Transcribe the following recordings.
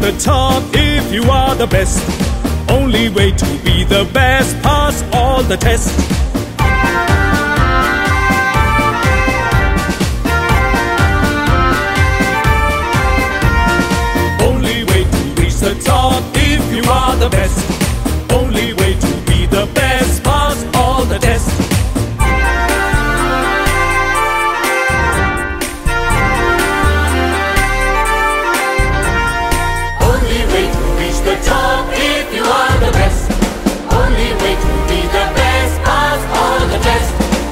the top if you are the best. Only way to be the best, pass all the tests. Only way to reach the top if you are the best. Only way to be the best, pass all the tests. Only way to reach the top if you are the best. Only way to be the best, pass all the tests.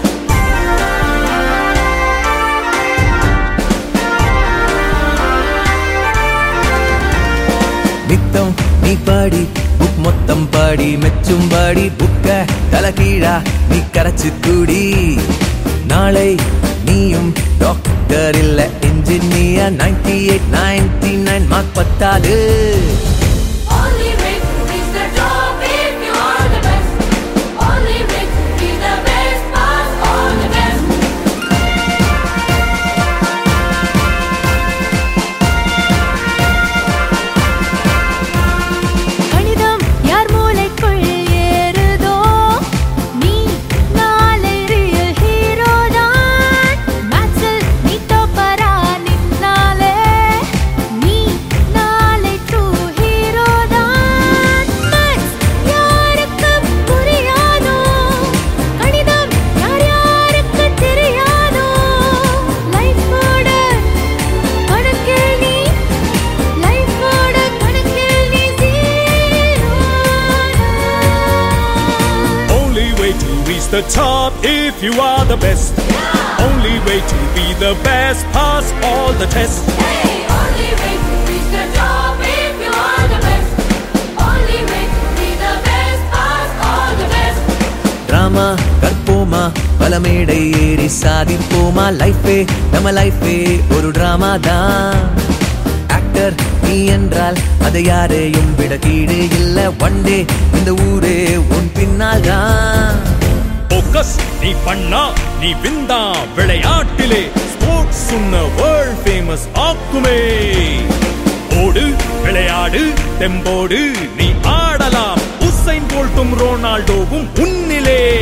நித்தம் நீ பாடி book மொத்தம் பாடி மெச்சும் பாடி புக்க தலகீழா நீ கரைச்சு கூடி நாளை நீயும் doctor இல்ல engineer ninety eight ninety nine mark பத்தாது Only way to reach the top if you are the best. Only way to be the best, pass all the tests. கணிதம் யார் மூளைக்குள் ஏறுதோ நீ நாளை ரியல் ஹீரோ தான் மேத்ஸில் நீ தோப்பரா நின்னாலே நீ நாளை ட்ரூ ஹீரோ தான் மேத்ஸ் யாருக்கு புரியாதோ கணிதம் யார் யாருக்கு தெரியாதோ லைஃபோட கணக்கில் நீ லைஃபோட கணக்கில் நீ zero Only way to reach the top if you are the best. Only way to be the best, pass all the tests. Hey, only way to reach the top if you are the best. Only way to be the best, pass all the tests. Drama கற்போமா பல மேடை ஏறி சாதிப்போமா லைஃபே நம்ம லைஃபே ஒரு drama தான் actor நீ என்றால் அதை யாரையும் விட கீழே இல்ல ஒன் டே இந்த ஊரே உன் பின்னால் தான் Focus, நீ பண்ணா நீ விந்தா விளையாட்டிலே ஸ்போர்ட்ஸ் உன்ன வேர்ல்ட் ஃபேமஸ் ஆக்குமே ஓடு விளையாடு தெம்போடு நீ ஆடலாம் உசைன் போல்ட்டும் ரோனால்டோவும் உன்னிலே